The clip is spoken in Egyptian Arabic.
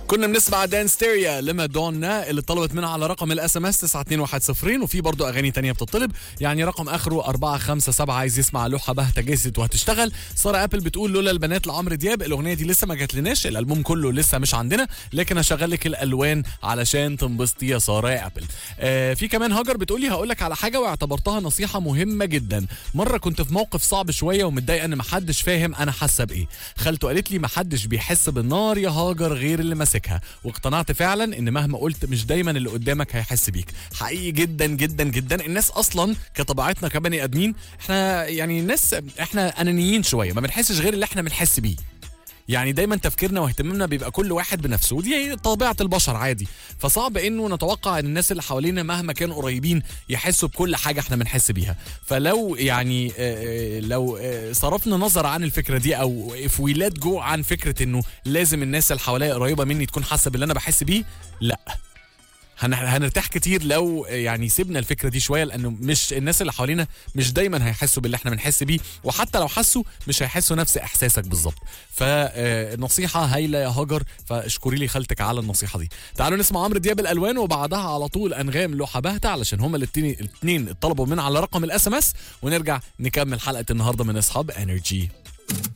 كنا بنسمع دان ستيريا لمادونا اللي طلبت منها على رقم الاس ام اس 92120 وفي برضه اغاني تانية بتطلب يعني رقم اخره 457 عايز يسمع لوحه بهته جست وهتشتغل ساره ابل بتقول لولا البنات لعمرو دياب الاغنيه دي لسه ما جاتلناش الالبوم كله لسه مش عندنا لكن هشغل لك الالوان علشان تنبسطي يا ساره يا ابل آه في كمان هاجر بتقول لي هقول لك على حاجه واعتبرتها نصيحه مهمه جدا مره كنت في موقف صعب شويه ومتضايقه ان محدش فاهم انا حاسه بايه خالته قالت لي محدش بيحس بالنار يا هاجر غير اللي ماسكها واقتنعت فعلا ان مهما قلت مش دايما اللي قدامك هيحس بيك حقيقي جدا جدا جدا الناس اصلا كطبيعتنا كبني ادمين احنا يعني الناس احنا انانيين شويه ما بنحسش غير اللي احنا بنحس بيه يعني دايما تفكيرنا واهتمامنا بيبقى كل واحد بنفسه ودي طبيعه البشر عادي فصعب انه نتوقع ان الناس اللي حوالينا مهما كانوا قريبين يحسوا بكل حاجه احنا بنحس بيها فلو يعني آه، لو آه، صرفنا نظر عن الفكره دي او if we let go عن فكره انه لازم الناس اللي حواليا قريبه مني تكون حاسه باللي انا بحس بيه لا هن- هنرتاح كتير لو يعني سيبنا الفكره دي شويه لانه مش الناس اللي حوالينا مش دايما هيحسوا باللي احنا بنحس بيه وحتى لو حسوا مش هيحسوا نفس احساسك بالظبط فالنصيحه هايله يا هاجر فاشكري لي خالتك على النصيحه دي تعالوا نسمع عمرو دياب الالوان وبعدها على طول انغام لوحه باهته علشان هما الاثنين الاثنين اتطلبوا من على رقم الاس ام اس ونرجع نكمل حلقه النهارده من اصحاب انرجي